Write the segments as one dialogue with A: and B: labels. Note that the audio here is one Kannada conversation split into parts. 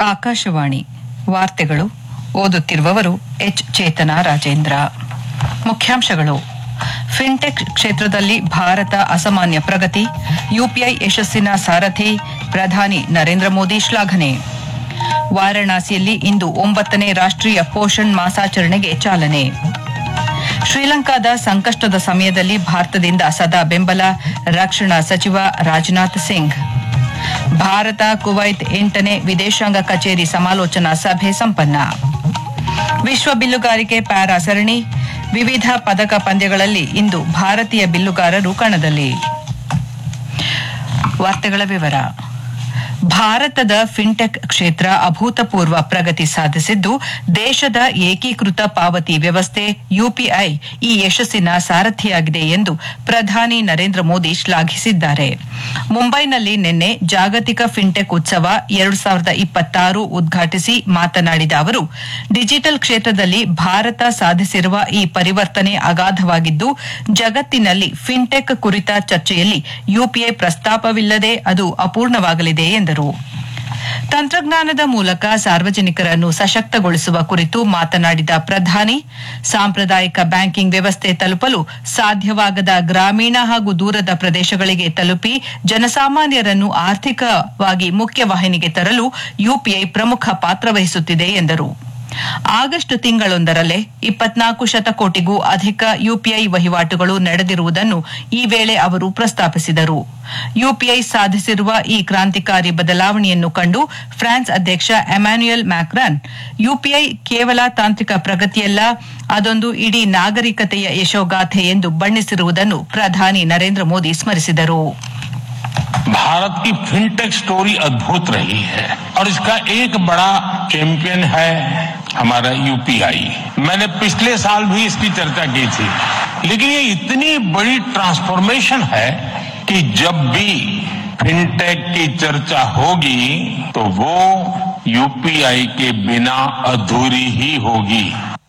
A: ಆಕಾಶವಾಣಿ ವಾರ್ತೆಗಳು ಓದುತ್ತಿರುವವರು ಎಚ್ ಚೇತನ ರಾಜೇಂದ್ರ ಮುಖ್ಯಾಂಶಗಳು ಫಿನ್ಟೆಕ್ ಕ್ಷೇತ್ರದಲ್ಲಿ ಭಾರತ ಅಸಾಮಾನ್ಯ ಪ್ರಗತಿ ಯುಪಿಐ ಯಶಸ್ಸಿನ ಸಾರಥಿ ಪ್ರಧಾನಿ ನರೇಂದ್ರ ಮೋದಿ ಶ್ಲಾಘನೆ ವಾರಾಣಸಿಯಲ್ಲಿ ಇಂದು ಒಂಬತ್ತನೇ ರಾಷ್ಟ್ರೀಯ ಪೋಷಣ್ ಮಾಸಾಚರಣೆಗೆ ಚಾಲನೆ ಶ್ರೀಲಂಕಾದ ಸಂಕಷ್ಟದ ಸಮಯದಲ್ಲಿ ಭಾರತದಿಂದ ಸದಾ ಬೆಂಬಲ ರಕ್ಷಣಾ ಸಚಿವ ರಾಜನಾಥ್ ಸಿಂಗ್ ಭಾರತ ಕುವೈತ್ ಎಂಟನೇ ವಿದೇಶಾಂಗ ಕಚೇರಿ ಸಮಾಲೋಚನಾ ಸಭೆ ಸಂಪನ್ನ ವಿಶ್ವ ಬಿಲ್ಲುಗಾರಿಕೆ ಪ್ಯಾರಾ ಸರಣಿ ವಿವಿಧ ಪದಕ ಪಂದ್ಯಗಳಲ್ಲಿ ಇಂದು ಭಾರತೀಯ ಬಿಲ್ಲುಗಾರರು ಕಣದಲ್ಲಿ ವಾರ್ತೆಗಳ ವಿವರ ಭಾರತದ ಫಿನ್ಟೆಕ್ ಕ್ಷೇತ್ರ ಅಭೂತಪೂರ್ವ ಪ್ರಗತಿ ಸಾಧಿಸಿದ್ದು ದೇಶದ ಏಕೀಕೃತ ಪಾವತಿ ವ್ಯವಸ್ಥೆ ಯುಪಿಐ ಈ ಯಶಸ್ಸಿನ ಸಾರಥಿಯಾಗಿದೆ ಎಂದು ಪ್ರಧಾನಿ ನರೇಂದ್ರ ಮೋದಿ ಶ್ಲಾಘಿಸಿದ್ದಾರೆ ಮುಂಬೈನಲ್ಲಿ ನಿನ್ನೆ ಜಾಗತಿಕ ಫಿನ್ಟೆಕ್ ಉತ್ಸವ ಎರಡು ಸಾವಿರದ ಇಪ್ಪತ್ತಾರು ಉದ್ಘಾಟಿಸಿ ಮಾತನಾಡಿದ ಅವರು ಡಿಜಿಟಲ್ ಕ್ಷೇತ್ರದಲ್ಲಿ ಭಾರತ ಸಾಧಿಸಿರುವ ಈ ಪರಿವರ್ತನೆ ಅಗಾಧವಾಗಿದ್ದು ಜಗತ್ತಿನಲ್ಲಿ ಫಿನ್ಟೆಕ್ ಕುರಿತ ಚರ್ಚೆಯಲ್ಲಿ ಯುಪಿಐ ಪ್ರಸ್ತಾಪವಿಲ್ಲದೆ ಅದು ಅಪೂರ್ಣವಾಗಲಿದೆ ಎಂದರು ತಂತ್ರಜ್ಞಾನದ ಮೂಲಕ ಸಾರ್ವಜನಿಕರನ್ನು ಸಶಕ್ತಗೊಳಿಸುವ ಕುರಿತು ಮಾತನಾಡಿದ ಪ್ರಧಾನಿ ಸಾಂಪ್ರದಾಯಿಕ ಬ್ಯಾಂಕಿಂಗ್ ವ್ಯವಸ್ಥೆ ತಲುಪಲು ಸಾಧ್ಯವಾಗದ ಗ್ರಾಮೀಣ ಹಾಗೂ ದೂರದ ಪ್ರದೇಶಗಳಿಗೆ ತಲುಪಿ ಜನಸಾಮಾನ್ಯರನ್ನು ಆರ್ಥಿಕವಾಗಿ ಮುಖ್ಯವಾಹಿನಿಗೆ ತರಲು ಯುಪಿಐ ಪ್ರಮುಖ ಪಾತ್ರ ವಹಿಸುತ್ತಿದೆ ಎಂದರು ಆಗಸ್ಟ್ ತಿಂಗಳೊಂದರಲ್ಲೇ ಇಪ್ಪತ್ನಾಲ್ಕು ಶತಕೋಟಿಗೂ ಅಧಿಕ ಯುಪಿಐ ವಹಿವಾಟುಗಳು ನಡೆದಿರುವುದನ್ನು ಈ ವೇಳೆ ಅವರು ಪ್ರಸ್ತಾಪಿಸಿದರು ಯುಪಿಐ ಸಾಧಿಸಿರುವ ಈ ಕ್ರಾಂತಿಕಾರಿ ಬದಲಾವಣೆಯನ್ನು ಕಂಡು ಫ್ರಾನ್ಸ್ ಅಧ್ಯಕ್ಷ ಎಮ್ಯಾನ್ಯುಯಲ್ ಮ್ಯಾಕ್ರಾನ್ ಯುಪಿಐ ಕೇವಲ ತಾಂತ್ರಿಕ ಪ್ರಗತಿಯಲ್ಲ ಅದೊಂದು ಇಡೀ ನಾಗರಿಕತೆಯ ಯಶೋಗಾಥೆ ಎಂದು ಬಣ್ಣಿಸಿರುವುದನ್ನು ಪ್ರಧಾನಿ ನರೇಂದ್ರ ಮೋದಿ ಸ್ಮರಿಸಿದರು
B: भारत की फिनटेक स्टोरी अद्भुत रही है और इसका एक बड़ा चैंपियन है हमारा यूपीआई मैंने पिछले साल भी इसकी चर्चा की थी लेकिन ये इतनी बड़ी ट्रांसफॉर्मेशन है कि जब भी फिनटेक की चर्चा होगी तो वो यूपीआई के बिना अधूरी ही होगी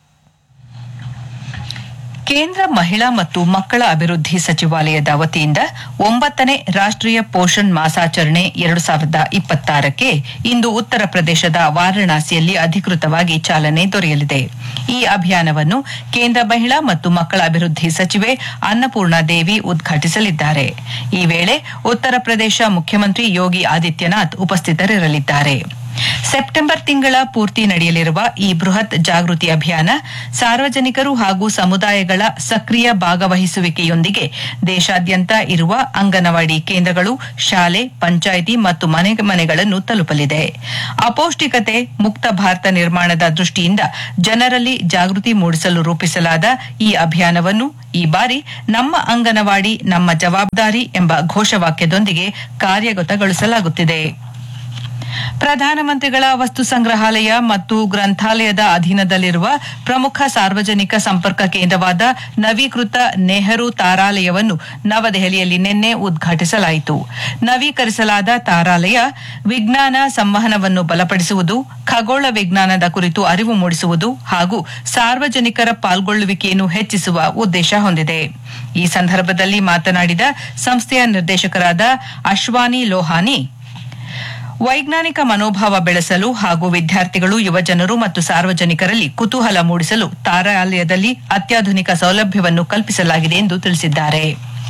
A: ಕೇಂದ್ರ ಮಹಿಳಾ ಮತ್ತು ಮಕ್ಕಳ ಅಭಿವೃದ್ಧಿ ಸಚಿವಾಲಯದ ವತಿಯಿಂದ ಒಂಬತ್ತನೇ ರಾಷ್ಟ್ರೀಯ ಪೋಷಣ್ ಮಾಸಾಚರಣೆ ಎರಡು ಸಾವಿರದ ಇಪ್ಪತ್ತಾರಕ್ಕೆ ಇಂದು ಉತ್ತರ ಪ್ರದೇಶದ ವಾರಾಣಸಿಯಲ್ಲಿ ಅಧಿಕೃತವಾಗಿ ಚಾಲನೆ ದೊರೆಯಲಿದೆ ಈ ಅಭಿಯಾನವನ್ನು ಕೇಂದ್ರ ಮಹಿಳಾ ಮತ್ತು ಮಕ್ಕಳ ಅಭಿವೃದ್ಧಿ ಸಚಿವೆ ಅನ್ನಪೂರ್ಣ ದೇವಿ ಉದ್ಘಾಟಿಸಲಿದ್ದಾರೆ ಈ ವೇಳೆ ಉತ್ತರ ಪ್ರದೇಶ ಮುಖ್ಯಮಂತ್ರಿ ಯೋಗಿ ಆದಿತ್ಯನಾಥ್ ಉಪಸ್ಥಿತರಿರಲಿದ್ದಾರೆ ಸೆಪ್ಟೆಂಬರ್ ತಿಂಗಳ ಪೂರ್ತಿ ನಡೆಯಲಿರುವ ಈ ಬೃಹತ್ ಜಾಗೃತಿ ಅಭಿಯಾನ ಸಾರ್ವಜನಿಕರು ಹಾಗೂ ಸಮುದಾಯಗಳ ಸಕ್ರಿಯ ಭಾಗವಹಿಸುವಿಕೆಯೊಂದಿಗೆ ದೇಶಾದ್ಯಂತ ಇರುವ ಅಂಗನವಾಡಿ ಕೇಂದ್ರಗಳು ಶಾಲೆ ಪಂಚಾಯಿತಿ ಮತ್ತು ಮನೆ ಮನೆಗಳನ್ನು ತಲುಪಲಿದೆ ಅಪೌಷ್ಟಿಕತೆ ಮುಕ್ತ ಭಾರತ ನಿರ್ಮಾಣದ ದೃಷ್ಟಿಯಿಂದ ಜನರಲ್ಲಿ ಜಾಗೃತಿ ಮೂಡಿಸಲು ರೂಪಿಸಲಾದ ಈ ಅಭಿಯಾನವನ್ನು ಈ ಬಾರಿ ನಮ್ಮ ಅಂಗನವಾಡಿ ನಮ್ಮ ಜವಾಬ್ದಾರಿ ಎಂಬ ಘೋಷವಾಕ್ಯದೊಂದಿಗೆ ಕಾರ್ಯಗತಗೊಳಿಸಲಾಗುತ್ತಿದೆ ಪ್ರಧಾನಮಂತ್ರಿಗಳ ವಸ್ತು ಸಂಗ್ರಹಾಲಯ ಮತ್ತು ಗ್ರಂಥಾಲಯದ ಅಧೀನದಲ್ಲಿರುವ ಪ್ರಮುಖ ಸಾರ್ವಜನಿಕ ಸಂಪರ್ಕ ಕೇಂದ್ರವಾದ ನವೀಕೃತ ನೆಹರು ತಾರಾಲಯವನ್ನು ನವದೆಹಲಿಯಲ್ಲಿ ನಿನ್ನೆ ಉದ್ಘಾಟಿಸಲಾಯಿತು ನವೀಕರಿಸಲಾದ ತಾರಾಲಯ ವಿಜ್ಞಾನ ಸಂವಹನವನ್ನು ಬಲಪಡಿಸುವುದು ಖಗೋಳ ವಿಜ್ಞಾನದ ಕುರಿತು ಅರಿವು ಮೂಡಿಸುವುದು ಹಾಗೂ ಸಾರ್ವಜನಿಕರ ಪಾಲ್ಗೊಳ್ಳುವಿಕೆಯನ್ನು ಹೆಚ್ಚಿಸುವ ಉದ್ದೇಶ ಹೊಂದಿದೆ ಈ ಸಂದರ್ಭದಲ್ಲಿ ಮಾತನಾಡಿದ ಸಂಸ್ಥೆಯ ನಿರ್ದೇಶಕರಾದ ಅಶ್ವಾನಿ ಲೋಹಾನಿ ವೈಜ್ಞಾನಿಕ ಮನೋಭಾವ ಬೆಳೆಸಲು ಹಾಗೂ ವಿದ್ಯಾರ್ಥಿಗಳು ಯುವಜನರು ಮತ್ತು ಸಾರ್ವಜನಿಕರಲ್ಲಿ ಕುತೂಹಲ ಮೂಡಿಸಲು ತಾರಾಲಯದಲ್ಲಿ ಅತ್ಯಾಧುನಿಕ ಸೌಲಭ್ಯವನ್ನು ಕಲ್ಪಿಸಲಾಗಿದೆ ಎಂದು ತಿಳಿಸಿದ್ದಾರೆ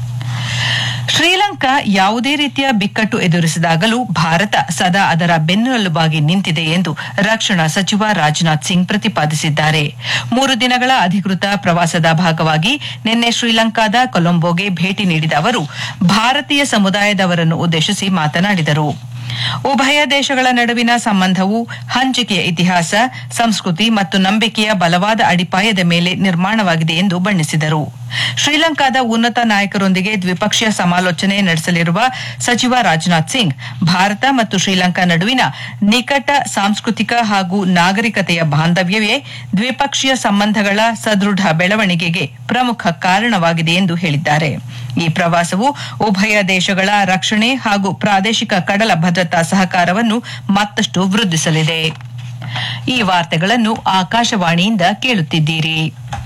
A: ಶ್ರೀಲಂಕಾ ಯಾವುದೇ ರೀತಿಯ ಬಿಕ್ಕಟ್ಟು ಎದುರಿಸಿದಾಗಲೂ ಭಾರತ ಸದಾ ಅದರ ಬೆನ್ನೆಲುಬಾಗಿ ನಿಂತಿದೆ ಎಂದು ರಕ್ಷಣಾ ಸಚಿವ ರಾಜನಾಥ್ ಸಿಂಗ್ ಪ್ರತಿಪಾದಿಸಿದ್ದಾರೆ ಮೂರು ದಿನಗಳ ಅಧಿಕೃತ ಪ್ರವಾಸದ ಭಾಗವಾಗಿ ನಿನ್ನೆ ಶ್ರೀಲಂಕಾದ ಕೊಲಂಬೋಗೆ ಭೇಟಿ ನೀಡಿದ ಅವರು ಭಾರತೀಯ ಸಮುದಾಯದವರನ್ನು ಉದ್ದೇಶಿಸಿ ಮಾತನಾಡಿದರು ಉಭಯ ದೇಶಗಳ ನಡುವಿನ ಸಂಬಂಧವು ಹಂಚಿಕೆಯ ಇತಿಹಾಸ ಸಂಸ್ಕೃತಿ ಮತ್ತು ನಂಬಿಕೆಯ ಬಲವಾದ ಅಡಿಪಾಯದ ಮೇಲೆ ನಿರ್ಮಾಣವಾಗಿದೆ ಎಂದು ಬಣ್ಣಿಸಿದರು ಶ್ರೀಲಂಕಾದ ಉನ್ನತ ನಾಯಕರೊಂದಿಗೆ ದ್ವಿಪಕ್ಷೀಯ ಸಮಾಲೋಚನೆ ನಡೆಸಲಿರುವ ಸಚಿವ ರಾಜನಾಥ್ ಸಿಂಗ್ ಭಾರತ ಮತ್ತು ಶ್ರೀಲಂಕಾ ನಡುವಿನ ನಿಕಟ ಸಾಂಸ್ಕೃತಿಕ ಹಾಗೂ ನಾಗರಿಕತೆಯ ಬಾಂಧವ್ಯವೇ ದ್ವಿಪಕ್ಷೀಯ ಸಂಬಂಧಗಳ ಸದೃಢ ಬೆಳವಣಿಗೆಗೆ ಪ್ರಮುಖ ಕಾರಣವಾಗಿದೆ ಎಂದು ಹೇಳಿದ್ದಾರೆ ಈ ಪ್ರವಾಸವು ಉಭಯ ದೇಶಗಳ ರಕ್ಷಣೆ ಹಾಗೂ ಪ್ರಾದೇಶಿಕ ಕಡಲ ಭದ್ರತಾ ಸಹಕಾರವನ್ನು ಮತ್ತಷ್ಟು ವೃದ್ಧಿಸಲಿದೆ ಈ ವಾರ್ತೆಗಳನ್ನು ಆಕಾಶವಾಣಿಯಿಂದ ಕೇಳುತ್ತಿದ್ದೀರಿ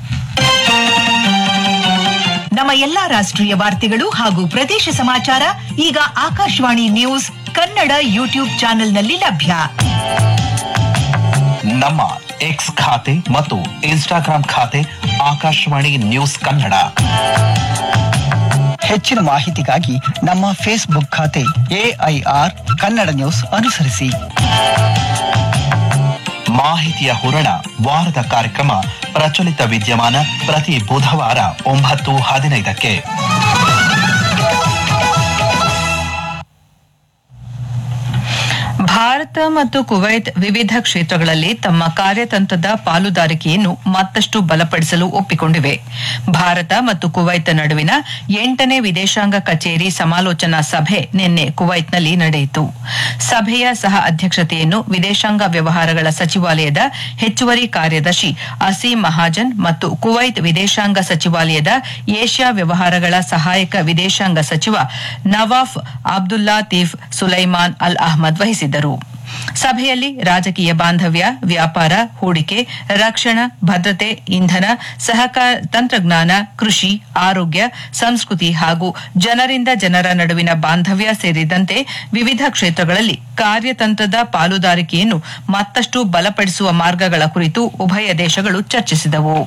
C: ನಮ್ಮ ಎಲ್ಲಾ ರಾಷ್ಟ್ರೀಯ ವಾರ್ತೆಗಳು ಹಾಗೂ ಪ್ರದೇಶ ಸಮಾಚಾರ ಈಗ ಆಕಾಶವಾಣಿ ನ್ಯೂಸ್ ಕನ್ನಡ ಯೂಟ್ಯೂಬ್ ಚಾನೆಲ್ನಲ್ಲಿ ಲಭ್ಯ
D: ನಮ್ಮ ಎಕ್ಸ್ ಖಾತೆ ಮತ್ತು ಇನ್ಸ್ಟಾಗ್ರಾಂ ಖಾತೆ ಆಕಾಶವಾಣಿ ನ್ಯೂಸ್ ಕನ್ನಡ
E: ಹೆಚ್ಚಿನ ಮಾಹಿತಿಗಾಗಿ ನಮ್ಮ ಫೇಸ್ಬುಕ್ ಖಾತೆ ಎಐಆರ್ ಕನ್ನಡ ನ್ಯೂಸ್ ಅನುಸರಿಸಿ
D: ಮಾಹಿತಿಯ ಹೂರಣ ವಾರದ ಕಾರ್ಯಕ್ರಮ ಪ್ರಚಲಿತ ವಿದ್ಯಮಾನ ಪ್ರತಿ ಬುಧವಾರ ಒಂಬತ್ತು ಹದಿನೈದಕ್ಕೆ
A: ಭಾರತ ಮತ್ತು ಕುವೈತ್ ವಿವಿಧ ಕ್ಷೇತ್ರಗಳಲ್ಲಿ ತಮ್ಮ ಕಾರ್ಯತಂತ್ರದ ಪಾಲುದಾರಿಕೆಯನ್ನು ಮತ್ತಷ್ಟು ಬಲಪಡಿಸಲು ಒಪ್ಪಿಕೊಂಡಿವೆ ಭಾರತ ಮತ್ತು ಕುವೈತ್ ನಡುವಿನ ಎಂಟನೇ ವಿದೇಶಾಂಗ ಕಚೇರಿ ಸಮಾಲೋಚನಾ ಸಭೆ ನಿನ್ನೆ ಕುವೈತ್ನಲ್ಲಿ ನಡೆಯಿತು ಸಭೆಯ ಸಹ ಅಧ್ಯಕ್ಷತೆಯನ್ನು ವಿದೇಶಾಂಗ ವ್ಯವಹಾರಗಳ ಸಚಿವಾಲಯದ ಹೆಚ್ಚುವರಿ ಕಾರ್ಯದರ್ಶಿ ಅಸೀಂ ಮಹಾಜನ್ ಮತ್ತು ಕುವೈತ್ ವಿದೇಶಾಂಗ ಸಚಿವಾಲಯದ ಏಷ್ಯಾ ವ್ಯವಹಾರಗಳ ಸಹಾಯಕ ವಿದೇಶಾಂಗ ಸಚಿವ ನವಾಫ್ ಅಬ್ದುಲ್ಲಾ ತೀಫ್ ಸುಲೈಮಾನ್ ಅಲ್ ಅಹ್ಮದ್ ವಹಿಸಿದ್ದರು ಸಭೆಯಲ್ಲಿ ರಾಜಕೀಯ ಬಾಂಧವ್ಯ ವ್ಯಾಪಾರ ಹೂಡಿಕೆ ರಕ್ಷಣಾ ಭದ್ರತೆ ಇಂಧನ ಸಹಕಾರ ತಂತ್ರಜ್ಞಾನ ಕೃಷಿ ಆರೋಗ್ಯ ಸಂಸ್ಕೃತಿ ಹಾಗೂ ಜನರಿಂದ ಜನರ ನಡುವಿನ ಬಾಂಧವ್ಯ ಸೇರಿದಂತೆ ವಿವಿಧ ಕ್ಷೇತ್ರಗಳಲ್ಲಿ ಕಾರ್ಯತಂತ್ರದ ಪಾಲುದಾರಿಕೆಯನ್ನು ಮತ್ತಷ್ಟು ಬಲಪಡಿಸುವ ಮಾರ್ಗಗಳ ಕುರಿತು ಉಭಯ ದೇಶಗಳು ಚರ್ಚಿಸಿದವು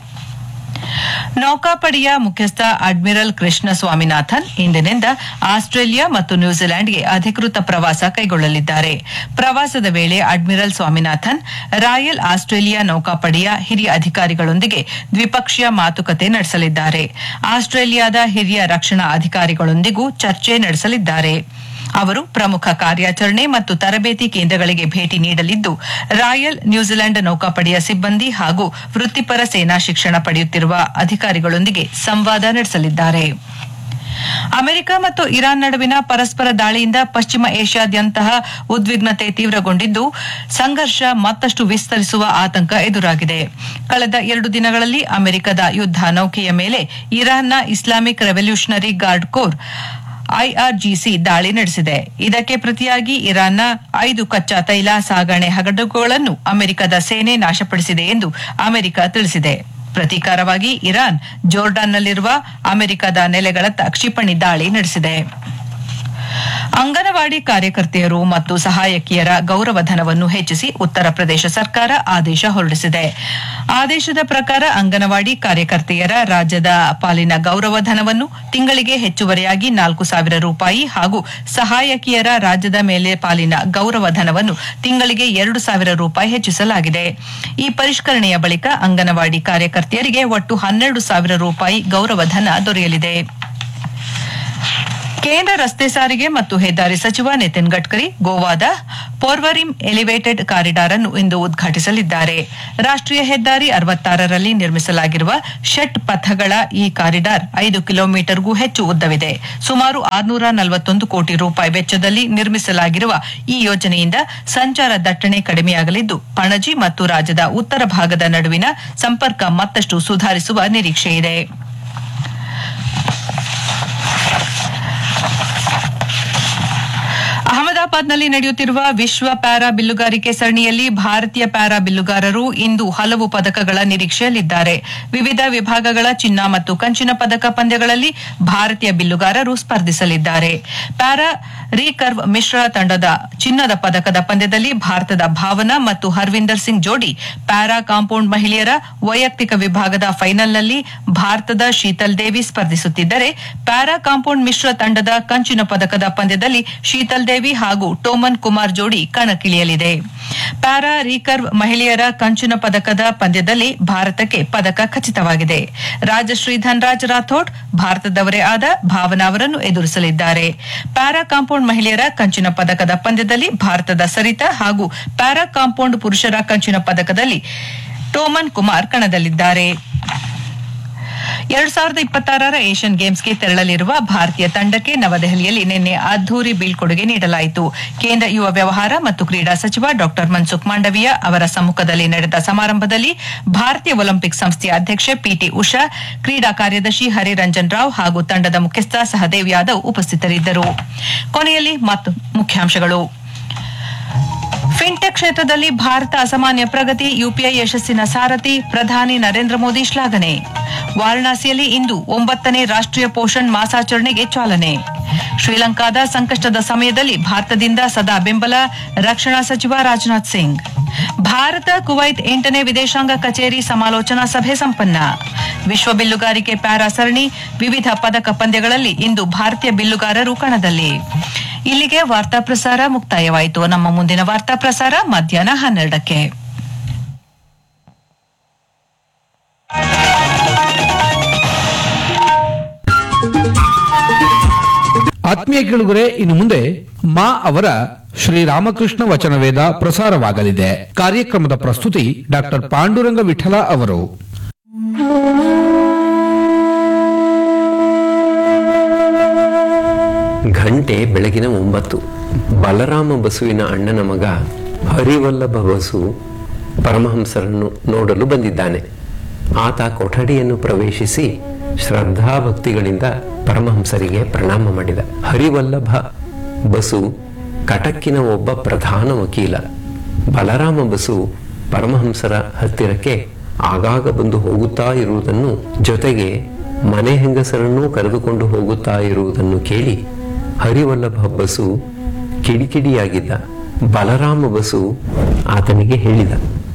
A: ನೌಕಾಪಡೆಯ ಮುಖ್ಯಸ್ಥ ಅಡ್ಮಿರಲ್ ಕೃಷ್ಣ ಸ್ವಾಮಿನಾಥನ್ ಇಂದಿನಿಂದ ಆಸ್ಟ್ರೇಲಿಯಾ ಮತ್ತು ನ್ಯೂಜಿಲೆಂಡ್ಗೆ ಅಧಿಕೃತ ಪ್ರವಾಸ ಕೈಗೊಳ್ಳಲಿದ್ದಾರೆ ಪ್ರವಾಸದ ವೇಳೆ ಅಡ್ಮಿರಲ್ ಸ್ವಾಮಿನಾಥನ್ ರಾಯಲ್ ಆಸ್ಟ್ರೇಲಿಯಾ ನೌಕಾಪಡೆಯ ಹಿರಿಯ ಅಧಿಕಾರಿಗಳೊಂದಿಗೆ ದ್ವಿಪಕ್ಷೀಯ ಮಾತುಕತೆ ನಡೆಸಲಿದ್ದಾರೆ ಆಸ್ಟ್ರೇಲಿಯಾದ ಹಿರಿಯ ರಕ್ಷಣಾ ಅಧಿಕಾರಿಗಳೊಂದಿಗೂ ಚರ್ಚೆ ನಡೆಸಲಿದ್ದಾರೆ ಅವರು ಪ್ರಮುಖ ಕಾರ್ಯಾಚರಣೆ ಮತ್ತು ತರಬೇತಿ ಕೇಂದ್ರಗಳಿಗೆ ಭೇಟಿ ನೀಡಲಿದ್ದು ರಾಯಲ್ ನ್ಯೂಜಿಲೆಂಡ್ ನೌಕಾಪಡೆಯ ಸಿಬ್ಬಂದಿ ಹಾಗೂ ವೃತ್ತಿಪರ ಸೇನಾ ಶಿಕ್ಷಣ ಪಡೆಯುತ್ತಿರುವ ಅಧಿಕಾರಿಗಳೊಂದಿಗೆ ಸಂವಾದ ನಡೆಸಲಿದ್ದಾರೆ ಅಮೆರಿಕ ಮತ್ತು ಇರಾನ್ ನಡುವಿನ ಪರಸ್ಪರ ದಾಳಿಯಿಂದ ಪಶ್ಚಿಮ ಏಷ್ಯಾದ್ಯಂತಹ ಉದ್ವಿಗ್ನತೆ ತೀವ್ರಗೊಂಡಿದ್ದು ಸಂಘರ್ಷ ಮತ್ತಷ್ಟು ವಿಸ್ತರಿಸುವ ಆತಂಕ ಎದುರಾಗಿದೆ ಕಳೆದ ಎರಡು ದಿನಗಳಲ್ಲಿ ಅಮೆರಿಕದ ಯುದ್ಧ ನೌಕೆಯ ಮೇಲೆ ಇರಾನ್ನ Islamic revolutionary guard corps IRGC ದಾಳಿ ನಡೆಸಿದೆ ಇದಕ್ಕೆ ಪ್ರತಿಯಾಗಿ ಇರಾನ್ನ ಐದು ಕಚ್ಚಾ ತೈಲ ಸಾಗಣೆ ಹಡಗುಗಳನ್ನು ಅಮೆರಿಕದ ಸೇನೆ ನಾಶಪಡಿಸಿದೆ ಎಂದು ಅಮೆರಿಕ ತಿಳಿಸಿದೆ ಪ್ರತೀಕಾರವಾಗಿ ಇರಾನ್ ಜೋರ್ಡಾನ್ನಲ್ಲಿರುವ ಅಮೆರಿಕದ ನೆಲೆಗಳತ್ತ ಕ್ಷಿಪಣಿ ದಾಳಿ ನಡೆಸಿದೆ ಅಂಗನವಾಡಿ ಕಾರ್ಯಕರ್ತೆಯರು ಮತ್ತು ಸಹಾಯಕಿಯರ ಗೌರವಧನವನ್ನು ಹೆಚ್ಚಿಸಿ ಉತ್ತರ ಪ್ರದೇಶ ಸರ್ಕಾರ ಆದೇಶ ಹೊರಡಿಸಿದೆ ಆದೇಶದ ಪ್ರಕಾರ ಅಂಗನವಾಡಿ ಕಾರ್ಯಕರ್ತೆಯರ ರಾಜ್ಯದ ಪಾಲಿನ ಗೌರವಧನವನ್ನು ತಿಂಗಳಿಗೆ ಹೆಚ್ಚುವರಿಯಾಗಿ ನಾಲ್ಕು ಸಾವಿರ ರೂಪಾಯಿ ಹಾಗೂ ಸಹಾಯಕಿಯರ ರಾಜ್ಯದ ಮೇಲೆ ಪಾಲಿನ ಗೌರವಧನವನ್ನು ತಿಂಗಳಿಗೆ ಎರಡು ಸಾವಿರ ರೂಪಾಯಿ ಹೆಚ್ಚಿಸಲಾಗಿದೆ ಈ ಪರಿಷ್ಕರಣೆಯ ಬಳಿಕ ಅಂಗನವಾಡಿ ಕಾರ್ಯಕರ್ತೆಯರಿಗೆ ಒಟ್ಟು ಹನ್ನೆರಡು ಸಾವಿರ ರೂಪಾಯಿ ಗೌರವಧನ ದೊರೆಯಲಿದೆ ಕೇಂದ್ರ ರಸ್ತೆ ಸಾರಿಗೆ ಮತ್ತು ಹೆದ್ದಾರಿ ಸಚಿವ ನಿತಿನ್ ಗಡ್ಕರಿ ಗೋವಾದ ಪೋರ್ವರಿಂ ಎಲಿವೇಟೆಡ್ ಕಾರಿಡಾರ್ ಅನ್ನು ಇಂದು ಉದ್ಘಾಟಿಸಲಿದ್ದಾರೆ ರಾಷ್ಟ್ರೀಯ ಹೆದ್ದಾರಿ ಅರವತ್ತಾರರಲ್ಲಿ ನಿರ್ಮಿಸಲಾಗಿರುವ ಷಟ್ ಪಥಗಳ ಈ ಕಾರಿಡಾರ್ ಐದು ಕಿಲೋಮೀಟರ್ಗೂ ಹೆಚ್ಚು ಉದ್ದವಿದೆ ಸುಮಾರು ಆರುನೂರ ನಲವತ್ತೊಂದು ಕೋಟಿ ರೂಪಾಯಿ ವೆಚ್ಚದಲ್ಲಿ ನಿರ್ಮಿಸಲಾಗಿರುವ ಈ ಯೋಜನೆಯಿಂದ ಸಂಚಾರ ದಟ್ಟಣೆ ಕಡಿಮೆಯಾಗಲಿದ್ದು ಪಣಜಿ ಮತ್ತು ರಾಜ್ಯದ ಉತ್ತರ ಭಾಗದ ನಡುವಿನ ಸಂಪರ್ಕ ಮತ್ತಷ್ಟು ಸುಧಾರಿಸುವ ನಿರೀಕ್ಷೆಯಿದೆ ಅಹಮದಾಬಾದ್ನಲ್ಲಿ ನಡೆಯುತ್ತಿರುವ ವಿಶ್ವ ಪ್ಯಾರಾ ಬಿಲ್ಲುಗಾರಿಕೆ ಸರಣಿಯಲ್ಲಿ ಭಾರತೀಯ ಪ್ಯಾರಾ ಬಿಲ್ಲುಗಾರರು ಇಂದು ಹಲವು ಪದಕಗಳ ನಿರೀಕ್ಷೆಯಲ್ಲಿದ್ದಾರೆ ವಿವಿಧ ವಿಭಾಗಗಳ ಚಿನ್ನ ಮತ್ತು ಕಂಚಿನ ಪದಕ ಪಂದ್ಯಗಳಲ್ಲಿ ಭಾರತೀಯ ಬಿಲ್ಲುಗಾರರು ಸ್ಪರ್ಧಿಸಲಿದ್ದಾರೆ ಪ್ಯಾರಾ ರೀಕರ್ವ್ ಮಿಶ್ರ ತಂಡದ ಚಿನ್ನದ ಪದಕದ ಪಂದ್ಯದಲ್ಲಿ ಭಾರತದ ಭಾವನಾ ಮತ್ತು ಹರ್ವಿಂದರ್ ಸಿಂಗ್ ಜೋಡಿ ಪ್ಯಾರಾ ಕಾಂಪೌಂಡ್ ಮಹಿಳೆಯರ ವೈಯಕ್ತಿಕ ವಿಭಾಗದ ಫೈನಲ್ನಲ್ಲಿ ಭಾರತದ ಶೀತಲ್ ದೇವಿ ಸ್ಪರ್ಧಿಸುತ್ತಿದ್ದರೆ ಪ್ಯಾರಾ ಕಾಂಪೌಂಡ್ ಮಿಶ್ರ ತಂಡದ ಕಂಚಿನ ಪದಕದ ಪಂದ್ಯದಲ್ಲಿ ಶೀತಲ್ ದೇವಿ ಹಾಗೂ ಟೋಮನ್ ಕುಮಾರ್ ಜೋಡಿ ಕಣಕ್ಕಿಳಿಯಲಿದೆ ಪ್ಯಾರಾ ರೀಕರ್ವ್ ಮಹಿಳೆಯರ ಕಂಚಿನ ಪದಕದ ಪಂದ್ಯದಲ್ಲಿ ಭಾರತಕ್ಕೆ ಪದಕ ಖಚಿತವಾಗಿದೆ ರಾಜಶ್ರೀ ಧನ್ರಾಜ್ ರಾಥೋಡ್ ಭಾರತದವರೇ ಆದ ಭಾವನಾ ಅವರನ್ನು ಎದುರಿಸಲಿದ್ದಾರೆ ಪ್ಯಾರಾ ಕಾಂಪೌಂಡ್ ಮಹಿಳೆಯರ ಕಂಚಿನ ಪದಕದ ಪಂದ್ಯದಲ್ಲಿ ಭಾರತದ ಸರಿತಾ ಹಾಗೂ ಪ್ಯಾರಾ ಕಾಂಪೌಂಡ್ ಪುರುಷರ ಕಂಚಿನ ಪದಕದಲ್ಲಿ ಟೋಮನ್ ಕುಮಾರ್ ಕಣದಲ್ಲಿದ್ದಾರೆ ಎರಡ್ ಸಾವಿರದ ಇಪ್ಪತ್ತಾರರ ಏಷ್ಯನ್ ಗೇಮ್ಸ್ಗೆ ತೆರಳಲಿರುವ ಭಾರತೀಯ ತಂಡಕ್ಕೆ ನವದೆಹಲಿಯಲ್ಲಿ ನಿನ್ನೆ ಅದ್ದೂರಿ ಬೀಳ್ಕೊಡುಗೆ ನೀಡಲಾಯಿತು ಕೇಂದ್ರ ಯುವ ವ್ಯವಹಾರ ಮತ್ತು ಕ್ರೀಡಾ ಸಚಿವ ಡಾ ಮನ್ಸುಖ್ ಮಾಂಡವೀಯ ಅವರ ಸಮ್ಮುಖದಲ್ಲಿ ನಡೆದ ಸಮಾರಂಭದಲ್ಲಿ ಭಾರತೀಯ ಒಲಿಂಪಿಕ್ ಸಂಸ್ಥೆಯ ಅಧ್ಯಕ್ಷೆ ಪಿಟಿ ಉಷಾ ಕ್ರೀಡಾ ಕಾರ್ಯದರ್ಶಿ ಹರಿರಂಜನ್ ರಾವ್ ಹಾಗೂ ತಂಡದ ಮುಖ್ಯಸ್ಥ ಸಹದೇವ್ ಯಾದವ್ ಉಪಸ್ಥಿತರಿದ್ದರು ಕೊನೆಯಲ್ಲಿ ಮತ್ತು ಮುಖ್ಯಾಂಶಗಳು ಫಿನ್ಟೆಕ್ ಕ್ಷೇತ್ರದಲ್ಲಿ ಭಾರತ ಅಸಾಮಾನ್ಯ ಪ್ರಗತಿ ಯುಪಿಐ ಯಶಸ್ಸಿನ ಸಾರಥಿ ಪ್ರಧಾನಿ ನರೇಂದ್ರ ಮೋದಿ ಶ್ಲಾಘನೆ ವಾರಣಾಸಿಯಲ್ಲಿ ಇಂದು ಒಂಬತ್ತನೇ ರಾಷ್ಟ್ರೀಯ ಪೋಷಣ್ ಮಾಸಾಚರಣೆಗೆ ಚಾಲನೆ ಶ್ರೀಲಂಕಾದ ಸಂಕಷ್ಟದ ಸಮಯದಲ್ಲಿ ಭಾರತದಿಂದ ಸದಾ ಬೆಂಬಲ ರಕ್ಷಣಾ ಸಚಿವ ರಾಜನಾಥ್ ಸಿಂಗ್ ಭಾರತ ಕುವೈತ್ ಎಂಟನೇ ವಿದೇಶಾಂಗ ಕಚೇರಿ ಸಮಾಲೋಚನಾ ಸಭೆ ಸಂಪನ್ನ ವಿಶ್ವ ಬಿಲ್ಲುಗಾರಿಕೆ ಪ್ಯಾರಾ ಸರಣಿ ವಿವಿಧ ಪದಕ ಪಂದ್ಯಗಳಲ್ಲಿ ಇಂದು ಭಾರತೀಯ ಬಿಲ್ಲುಗಾರರು ಕಣದಲ್ಲಿ ಇಲ್ಲಿಗೆ ವಾರ್ತಾ ಪ್ರಸಾರ ಮುಕ್ತಾಯವಾಯಿತು ನಮ್ಮ ಮುಂದಿನ ವಾರ್ತಾ ಪ್ರಸಾರ ಮಧ್ಯಾಹ್ನ ಹನ್ನೆರಡಕ್ಕೆ
F: ಆತ್ಮೀಯ ಕೇಳುಗರೆ ಇನ್ನು ಮುಂದೆ ಮಾ ಅವರ ಶ್ರೀರಾಮಕೃಷ್ಣ ವಚನವೇದ ಪ್ರಸಾರವಾಗಲಿದೆ ಕಾರ್ಯಕ್ರಮದ ಪ್ರಸ್ತುತಿ ಡಾಕ್ಟರ್ ಪಾಂಡುರಂಗ ವಿಠಲ ಅವರು
G: ಘಂಟೆ ಬೆಳಗಿನ ಒಂಬತ್ತು ಬಲರಾಮ ಬಸುವಿನ ಅಣ್ಣನ ಮಗ ಹರಿವಲ್ಲಭ ಬಸು ಪರಮಹಂಸರನ್ನು ನೋಡಲು ಬಂದಿದ್ದಾನೆ ಆತ ಕೊಠಡಿಯನ್ನು ಪ್ರವೇಶಿಸಿ ಶ್ರದ್ಧಾಭಕ್ತಿಗಳಿಂದ ಪರಮಹಂಸರಿಗೆ ಪ್ರಣಾಮ ಮಾಡಿದ ಹರಿವಲ್ಲಭ ಬಸು ಕಟಕ್ಕಿನ ಒಬ್ಬ ಪ್ರಧಾನ ವಕೀಲ ಬಲರಾಮ ಬಸು ಪರಮಹಂಸರ ಹತ್ತಿರಕ್ಕೆ ಆಗಾಗ ಬಂದು ಹೋಗುತ್ತಾ ಇರುವುದನ್ನು ಜೊತೆಗೆ ಮನೆ ಹೆಂಗಸರನ್ನೂ ಕರೆದುಕೊಂಡು ಹೋಗುತ್ತಾ ಇರುವುದನ್ನು ಕೇಳಿ ಹರಿವಲ್ಲಭ ಬಸು ಕಿಡಿಕಿಡಿಯಾಗಿದ್ದ ಬಲರಾಮ ಬಸು ಆತನಿಗೆ ಹೇಳಿದ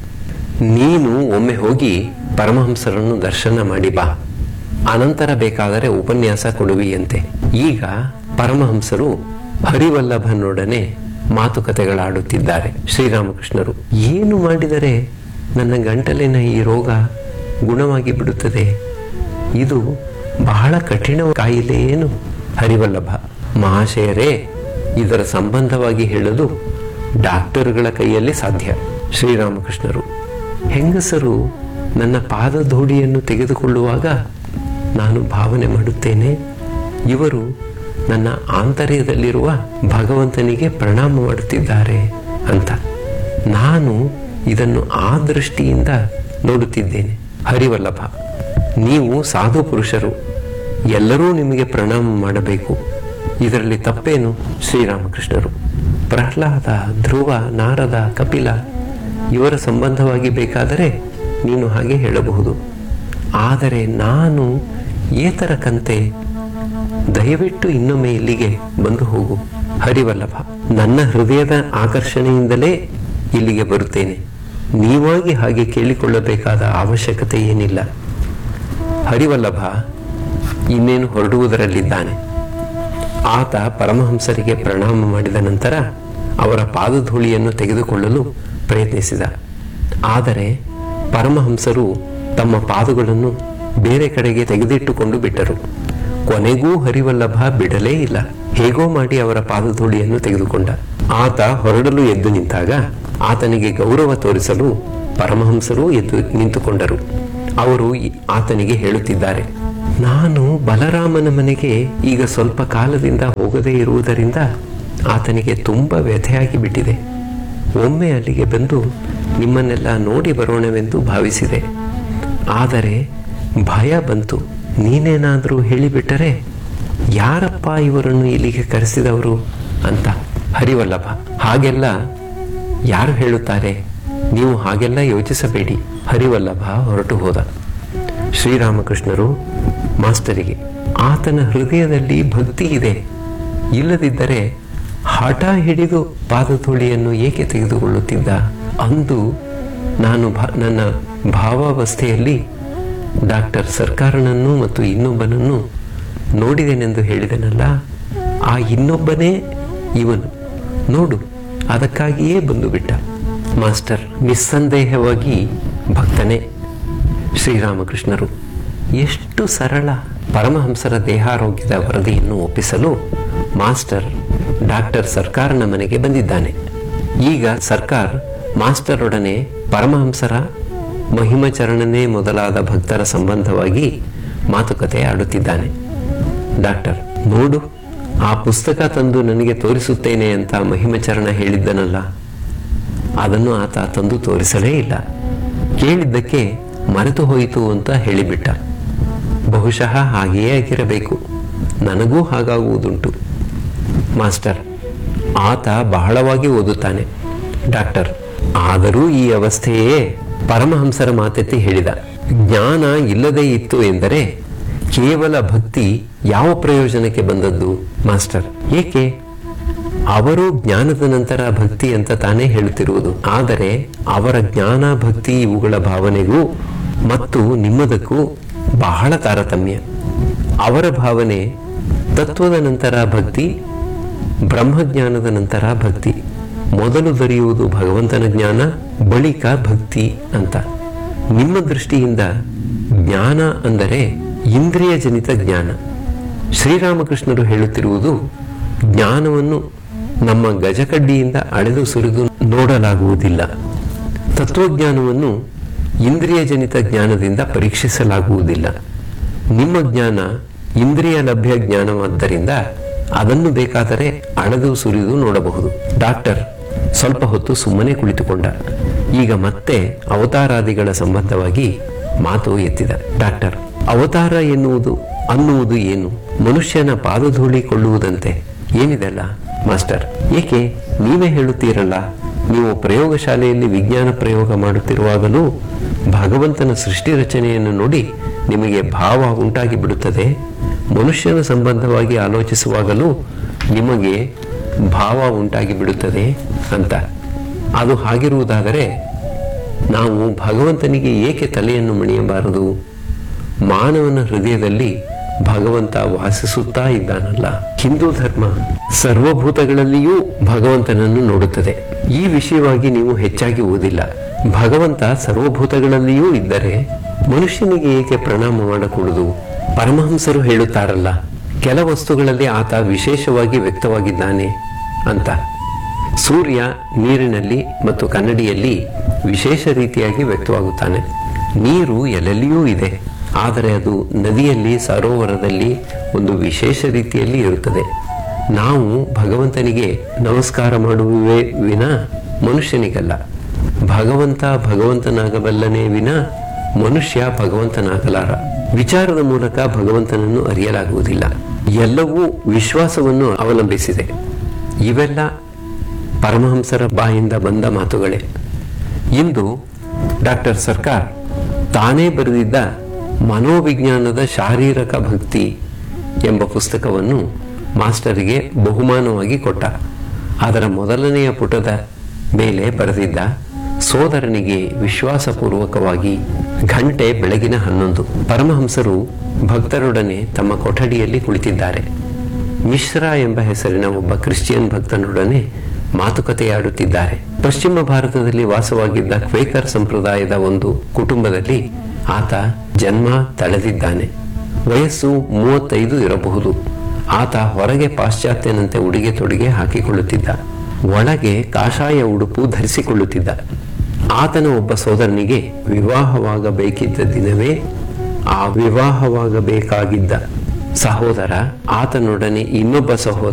G: ನೀನು ಒಮ್ಮೆ ಹೋಗಿ ಪರಮಹಂಸರನ್ನು ದರ್ಶನ ಮಾಡಿ ಬಾ ಅನಂತರ ಬೇಕಾದರೆ ಉಪನ್ಯಾಸ ಕೊಡುವಿಯಂತೆ ಈಗ ಪರಮಹಂಸರು ಹರಿವಲ್ಲಭನೊಡನೆ ಮಾತುಕತೆಗಳಾಡುತ್ತಿದ್ದಾರೆ ಶ್ರೀರಾಮಕೃಷ್ಣರು ಏನು ಮಾಡಿದರೆ ನನ್ನ ಗಂಟಲಿನ ಈ ರೋಗ ಗುಣವಾಗಿ ಬಿಡುತ್ತದೆ ಇದು ಬಹಳ ಕಠಿಣ ಕಾಯಿಲೆ ಏನು ಹರಿವಲ್ಲಭ ಮಹಾಶಯರೇ ಇದರ ಸಂಬಂಧವಾಗಿ ಹೇಳಲು ಡಾಕ್ಟರ್ಗಳ ಕೈಯಲ್ಲಿ ಸಾಧ್ಯ ಶ್ರೀರಾಮಕೃಷ್ಣರು ಹೆಂಗಸರು ನನ್ನ ಪಾದಧೂಳಿಯನ್ನು ತೆಗೆದುಕೊಳ್ಳುವಾಗ ನಾನು ಭಾವನೆ ಮಾಡುತ್ತೇನೆ ಇವರು ನನ್ನ ಆಂತರ್ಯದಲ್ಲಿರುವ ಭಗವಂತನಿಗೆ ಪ್ರಣಾಮ ಮಾಡುತ್ತಿದ್ದಾರೆ ಅಂತ ನಾನು ಇದನ್ನು ಆ ದೃಷ್ಟಿಯಿಂದ ನೋಡುತ್ತಿದ್ದೇನೆ ಹರಿವಲ್ಲಭ ನೀವು ಸಾಧು ಪುರುಷರು ಎಲ್ಲರೂ ನಿಮಗೆ ಪ್ರಣಾಮ ಮಾಡಬೇಕು ಇದರಲ್ಲಿ ತಪ್ಪೇನು ಶ್ರೀರಾಮಕೃಷ್ಣರು ಪ್ರಹ್ಲಾದ ಧ್ರುವ ನಾರದ ಕಪಿಲ ಇವರ ಸಂಬಂಧವಾಗಿ ಬೇಕಾದರೆ ನೀನು ಹಾಗೆ ಹೇಳಬಹುದು ಆದರೆ ನಾನು ಏತರ ಕಂತೆ ದಯವಿಟ್ಟು ಇನ್ನೊಮ್ಮೆ ಇಲ್ಲಿಗೆ ಬಂದು ಹೋಗು ಹರಿವಲ್ಲಭ ನನ್ನ ಹೃದಯದ ಆಕರ್ಷಣೆಯಿಂದಲೇ ಇಲ್ಲಿಗೆ ಬರುತ್ತೇನೆ ನೀವಾಗಿ ಹಾಗೆ ಕೇಳಿಕೊಳ್ಳಬೇಕಾದ ಅವಶ್ಯಕತೆ ಏನಿಲ್ಲ ಹರಿವಲ್ಲಭ ಇನ್ನೇನು ಹೊರಡುವುದರಲ್ಲಿದ್ದಾನೆ ಆತ ಪರಮಹಂಸರಿಗೆ ಪ್ರಣಾಮ ಮಾಡಿದ ನಂತರ ಅವರ ಪಾದಧೂಳಿಯನ್ನು ತೆಗೆದುಕೊಳ್ಳಲು ಪ್ರಯತ್ನಿಸಿದ ಆದರೆ ಪರಮಹಂಸರು ತಮ್ಮ ಪಾದಗಳನ್ನು ಬೇರೆ ಕಡೆಗೆ ತೆಗೆದಿಟ್ಟುಕೊಂಡು ಬಿಟ್ಟರು ಕೊನೆಗೂ ಹರಿವಲ್ಲಭ ಬಿಡಲೇ ಇಲ್ಲ ಹೇಗೋ ಮಾಡಿ ಅವರ ಪಾದಧೂಳಿಯನ್ನು ತೆಗೆದುಕೊಂಡ ಆತ ಹೊರಡಲು ಎದ್ದು ನಿಂತಾಗ ಆತನಿಗೆ ಗೌರವ ತೋರಿಸಲು ಪರಮಹಂಸರು ಎದ್ದು ನಿಂತುಕೊಂಡರು ಅವರು ಈ- ಆತನಿಗೆ ಹೇಳುತ್ತಿದ್ದಾರೆ ನಾನು ಬಲರಾಮನ ಮನೆಗೆ ಈಗ ಸ್ವಲ್ಪ ಕಾಲದಿಂದ ಹೋಗದೇ ಇರುವುದರಿಂದ ಆತನಿಗೆ ತುಂಬ ವ್ಯಥೆಯಾಗಿ ಬಿಟ್ಟಿದೆ ಒಮ್ಮೆ ಅಲ್ಲಿಗೆ ಬಂದು ನಿಮ್ಮನ್ನೆಲ್ಲ ನೋಡಿ ಬರೋಣವೆಂದು ಭಾವಿಸಿದೆ ಆದರೆ ಭಯ ಬಂತು ನೀನೇನಾದರೂ ಹೇಳಿಬಿಟ್ಟರೆ ಯಾರಪ್ಪ ಇವರನ್ನು ಇಲ್ಲಿಗೆ ಕರೆಸಿದವರು ಅಂತ ಹರಿವಲ್ಲಭ ಹಾಗೆಲ್ಲ ಯಾರು ಹೇಳುತ್ತಾರೆ ನೀವು ಹಾಗೆಲ್ಲ ಯೋಚಿಸಬೇಡಿ ಹರಿವಲ್ಲಭ ಹೊರಟು ಹೋದ ಶ್ರೀರಾಮಕೃಷ್ಣರು ಮಾಸ್ತರಿಗೆ ಆತನ ಹೃದಯದಲ್ಲಿ ಭಕ್ತಿ ಇದೆ ಇಲ್ಲದಿದ್ದರೆ ಹಠ ಹಿಡಿದು ಪಾದಧೂಳಿಯನ್ನು ಏಕೆ ತೆಗೆದುಕೊಳ್ಳುತ್ತಿದ್ದ ಅಂದು ನಾನು ಭಾ- ನನ್ನ ಭಾವಾವಸ್ಥೆಯಲ್ಲಿ ಡಾಕ್ಟರ್ ಸರ್ಕಾರನನ್ನು ಮತ್ತು ಇನ್ನೊಬ್ಬನನ್ನು ನೋಡಿದೆನೆಂದು ಹೇಳಿದನಲ್ಲ ಆ ಇನ್ನೊಬ್ಬನೇ ಇವನು ನೋಡು ಅದಕ್ಕಾಗಿಯೇ ಬಂದು ಬಿಟ್ಟ ಮಾಸ್ಟರ್ ನಿಸ್ಸಂದೇಹವಾಗಿ ಭಕ್ತನೇ ಶ್ರೀರಾಮಕೃಷ್ಣರು ಎಷ್ಟು ಸರಳ ಪರಮಹಂಸರ ದೇಹಾರೋಗ್ಯದ ವರದಿಯನ್ನು ಒಪ್ಪಿಸಲು ಮಾಸ್ಟರ್ ಡಾಕ್ಟರ್ ಸರ್ಕಾರನ ಮನೆಗೆ ಬಂದಿದ್ದಾನೆ ಈಗ ಸರ್ಕಾರ್ ಮಾಸ್ಟರೊಡನೆ ಪರಮಹಂಸರ ಮಹಿಮಚರಣನೇ ಮೊದಲಾದ ಭಕ್ತರ ಸಂಬಂಧವಾಗಿ ಮಾತುಕತೆ ಆಡುತ್ತಿದ್ದಾನೆ ಡಾಕ್ಟರ್ ನೋಡು ಆ ಪುಸ್ತಕ ತಂದು ನನಗೆ ತೋರಿಸುತ್ತೇನೆ ಅಂತ ಮಹಿಮಚರಣ ಹೇಳಿದ್ದನಲ್ಲ ಅದನ್ನು ಆತ ತಂದು ತೋರಿಸಲೇ ಇಲ್ಲ ಕೇಳಿದ್ದಕ್ಕೆ ಮರೆತು ಹೋಯಿತು ಅಂತ ಹೇಳಿಬಿಟ್ಟ ಬಹುಶಃ ಹಾಗೆಯೇ ಆಗಿರಬೇಕು ನನಗೂ ಹಾಗಾಗುವುದುಂಟು ಮಾಸ್ಟರ್ ಆತ ಬಹಳವಾಗಿ ಓದುತ್ತಾನೆ ಡಾಕ್ಟರ್ ಆದರೂ ಈ ಅವಸ್ಥೆಯೇ ಪರಮಹಂಸರ ಮಾತೆತ್ತಿ ಹೇಳಿದ ಜ್ಞಾನ ಇಲ್ಲದೇ ಇತ್ತು ಎಂದರೆ ಕೇವಲ ಭಕ್ತಿ ಯಾವ ಪ್ರಯೋಜನಕ್ಕೆ ಬಂದದ್ದು ಮಾಸ್ಟರ್ ಏಕೆ ಅವರು ಜ್ಞಾನದ ನಂತರ ಭಕ್ತಿ ಅಂತ ತಾನೇ ಹೇಳುತ್ತಿರುವುದು ಆದರೆ ಅವರ ಜ್ಞಾನ ಭಕ್ತಿ ಇವುಗಳ ಭಾವನೆಗೂ ಮತ್ತು ನಿಮ್ಮದಕ್ಕೂ ಬಹಳ ತಾರತಮ್ಯ ಅವರ ಭಾವನೆ ತತ್ವದ ನಂತರ ಭಕ್ತಿ ಬ್ರಹ್ಮಜ್ಞಾನದ ನಂತರ ಭಕ್ತಿ ಮೊದಲು ದೊರೆಯುವುದು ಭಗವಂತನ ಜ್ಞಾನ ಬಳಿಕ ಭಕ್ತಿ ಅಂತ ನಿಮ್ಮ ದೃಷ್ಟಿಯಿಂದ ಜ್ಞಾನ ಅಂದರೆ ಇಂದ್ರಿಯ ಜನಿತ ಜ್ಞಾನ ಶ್ರೀರಾಮಕೃಷ್ಣರು ಹೇಳುತ್ತಿರುವುದು ಜ್ಞಾನವನ್ನು ನಮ್ಮ ಗಜಕಡ್ಡಿಯಿಂದ ಅಳೆದು ಸುರಿದು ನೋಡಲಾಗುವುದಿಲ್ಲ ತತ್ವಜ್ಞಾನವನ್ನು ಇಂದ್ರಿಯ ಜನಿತ ಜ್ಞಾನದಿಂದ ಪರೀಕ್ಷಿಸಲಾಗುವುದಿಲ್ಲ ನಿಮ್ಮ ಜ್ಞಾನ ಇಂದ್ರಿಯ ಲಭ್ಯ ಜ್ಞಾನವಾದ್ದರಿಂದ ಅದನ್ನು ಬೇಕಾದರೆ ಅಳೆದು ಸುರಿದು ನೋಡಬಹುದು ಡಾಕ್ಟರ್ ಸ್ವಲ್ಪ ಹೊತ್ತು ಸುಮ್ಮನೆ ಕುಳಿತುಕೊಂಡ ಈಗ ಮತ್ತೆ ಅವತಾರಾದಿಗಳ ಸಂಬಂಧವಾಗಿ ಮಾತು ಎತ್ತಿದ ಡಾಕ್ಟರ್ ಅವತಾರ ಎನ್ನುವುದು ಅನ್ನುವುದು ಏನು ಮನುಷ್ಯನ ಪಾದಧೂಳಿ ಕೊಳ್ಳುವುದಂತೆ ಏನಿದೆಲ್ಲ ಮಾಸ್ಟರ್ ಏಕೆ ನೀವೇ ಹೇಳುತ್ತೀರಲ್ಲ ನೀವು ಪ್ರಯೋಗಶಾಲೆಯಲ್ಲಿ ವಿಜ್ಞಾನ ಪ್ರಯೋಗ ಮಾಡುತ್ತಿರುವಾಗಲೂ ಭಗವಂತನ ಸೃಷ್ಟಿ ರಚನೆಯನ್ನು ನೋಡಿ ನಿಮಗೆ ಭಾವ ಉಂಟಾಗಿ ಬಿಡುತ್ತದೆ ಮನುಷ್ಯನ ಸಂಬಂಧವಾಗಿ ಆಲೋಚಿಸುವಾಗಲೂ ನಿಮಗೆ ಭಾವ ಉಂಟಾಗಿ ಬಿಡುತ್ತದೆ ಅಂತ ಅದು ಹಾಗಿರುವುದಾದರೆ ನಾವು ಭಗವಂತನಿಗೆ ಏಕೆ ತಲೆಯನ್ನು ಮಣಿಯಬಾರದು ಮಾನವನ ಹೃದಯದಲ್ಲಿ ಭಗವಂತ ವಾಸಿಸುತ್ತಾ ಇದ್ದಾನಲ್ಲ ಹಿಂದೂ ಧರ್ಮ ಸರ್ವಭೂತಗಳಲ್ಲಿಯೂ ಭಗವಂತನನ್ನು ನೋಡುತ್ತದೆ ಈ ವಿಷಯವಾಗಿ ನೀವು ಹೆಚ್ಚಾಗಿ ಓದಿಲ್ಲ ಭಗವಂತ ಸರ್ವಭೂತಗಳಲ್ಲಿಯೂ ಇದ್ದರೆ ಮನುಷ್ಯನಿಗೆ ಏಕೆ ಪ್ರಣಾಮ ಮಾಡಕೂಡದು ಪರಮಹಂಸರು ಹೇಳುತ್ತಾರಲ್ಲ ಕೆಲ ವಸ್ತುಗಳಲ್ಲಿ ಆತ ವಿಶೇಷವಾಗಿ ವ್ಯಕ್ತವಾಗಿದ್ದಾನೆ ಅಂತ ಸೂರ್ಯ ನೀರಿನಲ್ಲಿ ಮತ್ತು ಕನ್ನಡಿಯಲ್ಲಿ ವಿಶೇಷ ರೀತಿಯಾಗಿ ವ್ಯಕ್ತವಾಗುತ್ತಾನೆ ನೀರು ಎಲ್ಲೆಲ್ಲಿಯೂ ಇದೆ ಆದರೆ ಅದು ನದಿಯಲ್ಲಿ ಸರೋವರದಲ್ಲಿ ಒಂದು ವಿಶೇಷ ರೀತಿಯಲ್ಲಿ ಇರುತ್ತದೆ ನಾವು ಭಗವಂತನಿಗೆ ನಮಸ್ಕಾರ ಮಾಡುವುದೇ ವಿನ ಮನುಷ್ಯನಿಗಲ್ಲ ಭಗವಂತ ಭಗವಂತನಾಗಬಲ್ಲನೇ ವಿನ ಮನುಷ್ಯ ಭಗವಂತನಾಗಲಾರ ವಿಚಾರದ ಮೂಲಕ ಭಗವಂತನನ್ನು ಅರಿಯಲಾಗುವುದಿಲ್ಲ ಎಲ್ಲವೂ ವಿಶ್ವಾಸವನ್ನು ಅವಲಂಬಿಸಿದೆ ಇವೆಲ್ಲ ಪರಮಹಂಸರ ಬಾಯಿಂದ ಬಂದ ಮಾತುಗಳೇ ಇಂದು ಡಾಕ್ಟರ್ ಸರ್ಕಾರ್ ತಾನೇ ಬರೆದಿದ್ದ ಮನೋವಿಜ್ಞಾನದ ಶಾರೀರಕ ಭಕ್ತಿ ಎಂಬ ಪುಸ್ತಕವನ್ನು ಮಾಸ್ಟರಿಗೆ ಬಹುಮಾನವಾಗಿ ಕೊಟ್ಟ ಅದರ ಮೊದಲನೆಯ ಪುಟದ ಮೇಲೆ ಬರೆದಿದ್ದ ಸೋದರನಿಗೆ ವಿಶ್ವಾಸಪೂರ್ವಕವಾಗಿ ಗಂಟೆ ಬೆಳಗಿನ ಹನ್ನೊಂದು ಪರಮಹಂಸರು ಭಕ್ತರೊಡನೆ ತಮ್ಮ ಕೊಠಡಿಯಲ್ಲಿ ಕುಳಿತಿದ್ದಾರೆ ಮಿಶ್ರಾ ಎಂಬ ಹೆಸರಿನ ಒಬ್ಬ ಕ್ರಿಶ್ಚಿಯನ್ ಭಕ್ತನೊಡನೆ ಮಾತುಕತೆಯಾಡುತ್ತಿದ್ದಾರೆ ಪಶ್ಚಿಮ ಭಾರತದಲ್ಲಿ ವಾಸವಾಗಿದ್ದ ಕ್ವೇಕರ್ ಸಂಪ್ರದಾಯದ ಒಂದು ಕುಟುಂಬದಲ್ಲಿ ಆತ ಜನ್ಮ ತಳೆದಿದ್ದಾನೆ ವಯಸ್ಸು ಮೂವತ್ತೈದು ಇರಬಹುದು ಆತ ಹೊರಗೆ ಪಾಶ್ಚಾತ್ಯನಂತೆ ಉಡುಗೆ ತೊಡುಗೆ ಹಾಕಿಕೊಳ್ಳುತ್ತಿದ್ದ ಒಳಗೆ ಕಾಷಾಯ ಉಡುಪು ಧರಿಸಿಕೊಳ್ಳುತ್ತಿದ್ದ ಆತನ ಒಬ್ಬ ಸೋದರನಿಗೆ ವಿವಾಹವಾಗಬೇಕಿದ್ದ ದಿನವೇ ಆ ವಿವಾಹವಾಗಬೇಕಾಗಿದ್ದ ಸಹೋದರ ಆತನೊಡನೆ ಇನ್ನೊಬ್ಬ ಸಹೋದರ